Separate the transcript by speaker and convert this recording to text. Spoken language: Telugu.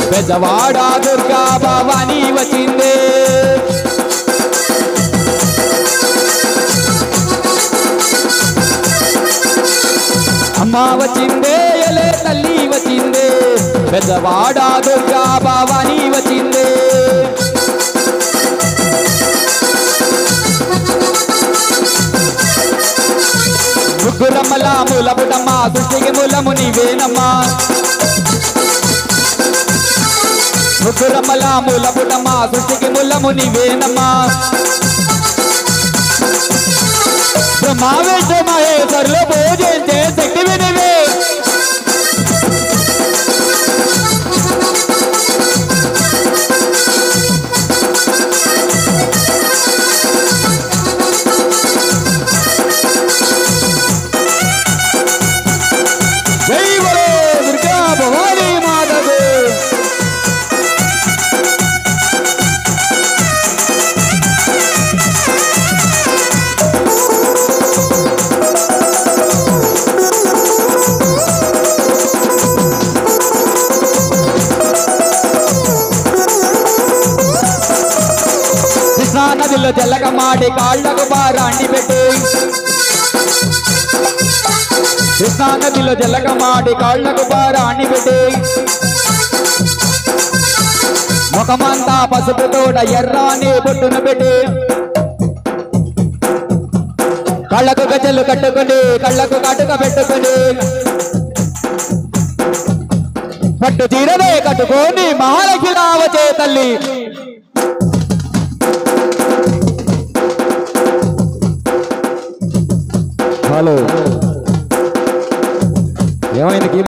Speaker 1: పెద్దవాడ దుర్గా భవాని వచ్చిందే అమ్మ వచ్చిందే ఎలే తల్లి వచ్చిందే పెద్దవాడ దుర్గా భవాని వచ్చిందే ముగ్గురమ్మల మూలపుటమ్మ సృష్టికి మూలము నీవేనమ్మా ముగ్గురమ్మల మూలపుటమ్మ సృష్టికి మూలము నీవేనమ్మా బ్రహ్మావేశ మహేశ్వరులు పూజించే శక్తి వినివే జై బలో దుర్గా భవానీ మాతకు కృష్ణా నదిలో తెల్లక మాడి కాళ్ళకు బారాండి పెట్టి కృష్ణా నదిలో తెల్లక మాడి కాళ్ళకు బారాండి పెట్టి ముఖమంతా పసుపు తోట ఎర్రాని బొట్టును పెట్టి కళ్ళకు గజలు కట్టుకుని కళ్ళకు కటుక పెట్టుకుని పట్టు తీరదే కట్టుకొని మహాలక్ష్మి రావచే తల్లి హలో ఏమైంది